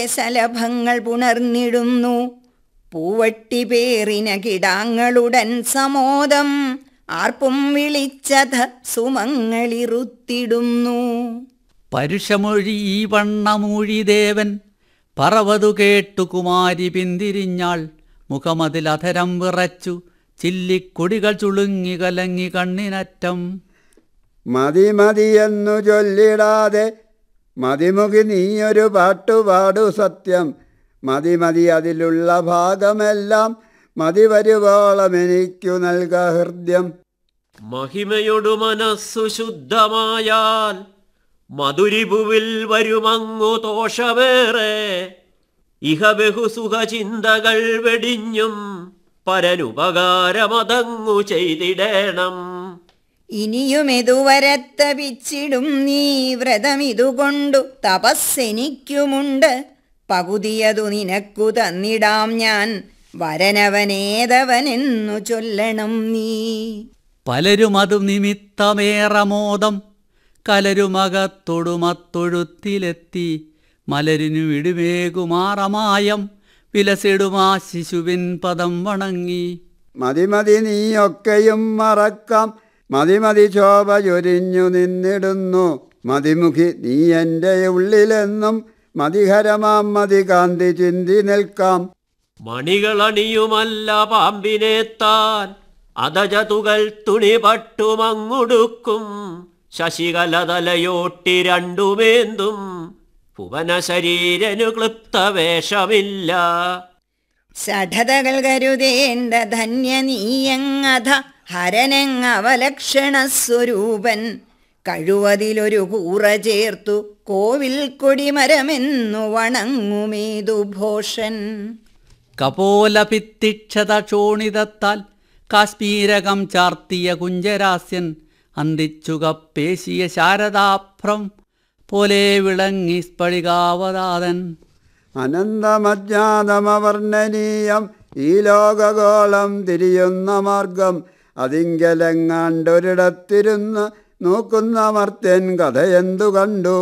ശലഭങ്ങൾ പുണർന്നിടുന്നു പൂവട്ടി പേറിന കിടാങ്ങളുടൻ സമോദം ആർപ്പും വിളിച്ചത സുമങ്ങളിറുത്തിടുന്നു പരുഷമൊഴി ഈ വണ്ണമൂഴി ദേവൻ പറവതു കേട്ടു കുമാരി പിന്തിരിഞ്ഞാൾ മുഖമതിലധരം വിറച്ചു ചില്ലിക്കൊടികൾ ചുളുങ്ങി കലങ്ങി കണ്ണിനറ്റം മതി മതിയെന്നു ചൊല്ലിടാതെ മതിമുഖി നീയൊരു പാട്ടുപാടു സത്യം മതി മതി അതിലുള്ള ഭാഗമെല്ലാം മതി വരുവോളം എനിക്കു നൽക ഹൃദ്യം മഹിമയൊടു മനസ്സു ശുദ്ധമായാൽ മധുരിപുവിൽ വരുമങ്ങു ദോഷമേറെ ഇഹ ബഹുസുഖ ചിന്തകൾ വെടിഞ്ഞും പരനുപകാരമതങ്ങു ചെയ്തിടേണം ഇനിയും ഇതുവരത്തപിച്ചിടും നീ വ്രതമിതുകൊണ്ടു തപസ്സെനിക്കുമുണ്ട് പകുതിയതു നിനക്കു തന്നിടാം ഞാൻ വരനവനേതവനെന്നു ചൊല്ലണം നീ പലരും അതു നിമിത്തമേറെ മോദം കലരുമകത്തൊടുമത്തൊഴുത്തിലെത്തി മലരിനു ഇടുമേകുമാറമായം വിലസിടുമാ ശിശുവിൻ പദം വണങ്ങി മതി മതി നീയൊക്കെയും മറക്കാം മതി മതി ശോഭ ചൊരിഞ്ഞു നിന്നിടുന്നു മതിമുഖി നീ എൻ്റെ ഉള്ളിലെന്നും മതിഹരമാം മതി കാന്തി ചിന്തി നിൽക്കാം മണികളണിയുമല്ല പാമ്പിനെ താൻ അതജതുകൾ തുണി പട്ടുമങ്ങുടുക്കും ശശികലതലയോട്ടി രണ്ടുമേന്തും ഭുവന ശരീരനു ക്ലിപ്ത വേഷമില്ല ഷഠതകൾ കരുതേണ്ട ധന്യ നീയങ്ങഥ ഹരനെങ്ങവലക്ഷണ സ്വരൂപൻ കഴിവതിലൊരു കൂറ ചേർത്തു കോവിൽ കൊടിമരമെന്നു വണങ്ങുമേതു ഭോഷൻ കപോലഭിത്തിക്ഷത ക്ഷോണിതത്താൽ കാശ്മീരകം ചാർത്തിയ കുഞ്ചരാസ്യൻ അന്തിച്ചുകപ്പേശിയ ശാരദാഭ്രം പോലെ വിളങ്ങി സ്ഫടികാവതാതൻ അനന്തമജ്ഞാതമവർണ്ണനീയം ഈ ലോകഗോളം തിരിയുന്ന മാർഗം അതിങ്കലെങ്ങാണ്ടൊരിടത്തിരുന്ന് നോക്കുന്ന മർത്യൻ കഥയെന്തു കണ്ടു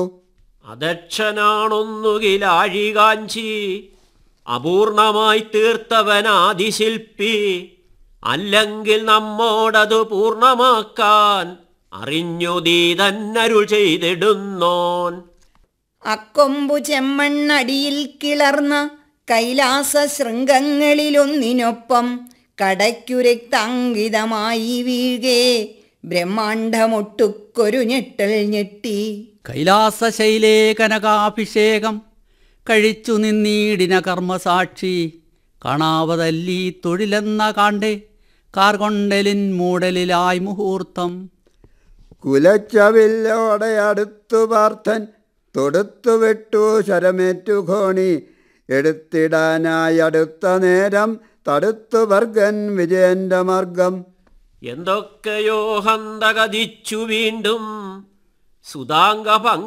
അദക്ഷനാണൊന്നുകിലാഴികാഞ്ചി അപൂർണമായി തീർത്തവനാദിശില്പി അല്ലെങ്കിൽ നമ്മോടതു പൂർണ്ണമാക്കാൻ അറിഞ്ഞു നീ തന്നരുൾ ചെയ്തിടുന്നോൻ അക്കൊമ്പു ചെമ്മണ്ണടിയിൽ കിളർന്ന കൈലാസ ശൃംഗങ്ങളിലൊന്നിനൊപ്പം കടയ്ക്കുരക്താങ്കിതമായി വീഴേ ബ്രഹ്മാണ്ഡമൊട്ടുക്കൊരു ഞെട്ടൽ ഞെട്ടി കൈലാസശൈലേ കനകാഭിഷേകം കഴിച്ചു നിന്നീടിന കർമ്മസാക്ഷി കാണാവതല്ലീ തൊഴിലെന്ന കാണ്ടേ കാർകൊണ്ടലിൻ മൂടലിലായി മുഹൂർത്തം കുലച്ചവില്ലോടെ അടുത്തു പാർത്ഥൻ തൊടുത്തു വിട്ടു ശരമേറ്റു ഘോണി എടുത്തിടാനായി അടുത്ത നേരം തടുത്തു വർഗൻ വിജയന്റെ മാർഗം എന്തൊക്കെയോ ഹന്തകതിച്ചു വീണ്ടും സുതാംഗ